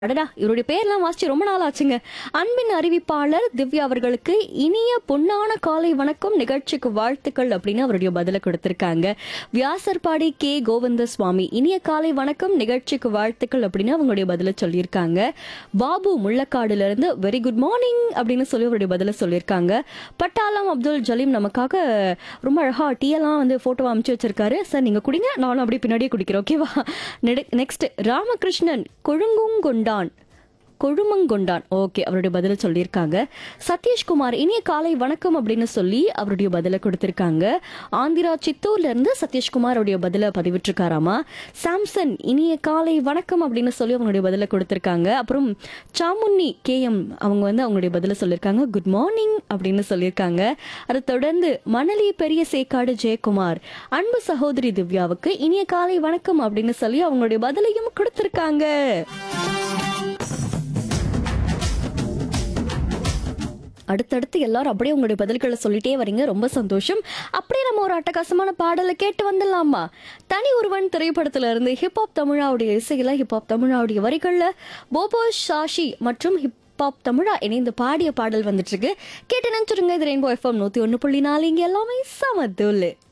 அடடா இவருடைய பேர்லாம் வாசிச்சு ரொம்ப நாள் ஆச்சுங்க அன்பின் அறிவிப்பாளர் திவ்யா அவர்களுக்கு இனிய பொன்னான காலை வணக்கம் நிகழ்ச்சிக்கு வாழ்த்துக்கள் அப்படின்னு அவருடைய பதில கொடுத்திருக்காங்க வியாசர்பாடி கே கோவிந்த சுவாமி இனிய காலை வணக்கம் நிகழ்ச்சிக்கு வாழ்த்துக்கள் அப்படின்னு அவங்களுடைய பதில சொல்லியிருக்காங்க பாபு முள்ளக்காடுல இருந்து வெரி குட் மார்னிங் அப்படின்னு சொல்லி அவருடைய பதில சொல்லியிருக்காங்க பட்டாளம் அப்துல் ஜலீம் நமக்காக ரொம்ப அழகா டீ எல்லாம் வந்து போட்டோ அமைச்சு வச்சிருக்காரு சார் நீங்க குடிங்க நானும் அப்படியே பின்னாடியே குடிக்கிறேன் ஓகேவா நெக்ஸ்ட் ராமகிருஷ்ணன் கொழுங்குங்கொண்டான் கொழுமங்கொண்டான் ஓகே அவருடைய பதில சொல்லியிருக்காங்க சதீஷ்குமார் இனிய காலை வணக்கம் அப்படின்னு சொல்லி அவருடைய பதில கொடுத்திருக்காங்க ஆந்திரா சித்தூர்ல இருந்து சதீஷ்குமார் அவருடைய பதில பதிவிட்டிருக்காராமா சாம்சன் இனிய காலை வணக்கம் அப்படின்னு சொல்லி அவங்களுடைய பதில கொடுத்திருக்காங்க அப்புறம் சாமுன்னி கேஎம் அவங்க வந்து அவங்களுடைய பதில சொல்லியிருக்காங்க குட் மார்னிங் அப்படின்னு சொல்லியிருக்காங்க அதை தொடர்ந்து மணலி பெரிய சேக்காடு ஜெயக்குமார் அன்பு சகோதரி திவ்யாவுக்கு இனிய காலை வணக்கம் அப்படின்னு சொல்லி அவங்களுடைய பதிலையும் கொடுத்திருக்காங்க அடுத்தடுத்து எல்லாரும் அப்படியே உங்களுடைய பதில்களை சொல்லிட்டே வரீங்க ரொம்ப சந்தோஷம் அப்படியே நம்ம ஒரு அட்டகாசமான பாடலை கேட்டு வந்துடலாமா தனி ஒருவன் திரைப்படத்துல இருந்து ஹிப்ஹாப் தமிழாவுடைய இசையில ஹிப்ஹாப் தமிழாவுடைய வரிகள்ல போபோ ஷாஷி மற்றும் ஹிப்ஹாப் தமிழா இணைந்து பாடிய பாடல் வந்துட்டு இருக்கு கேட்டு நினைச்சிருங்க இது ரெயின்போ எஃப்எம் நூத்தி ஒன்னு புள்ளி நாலு இங்க எல்லாமே சமத்துள்ளு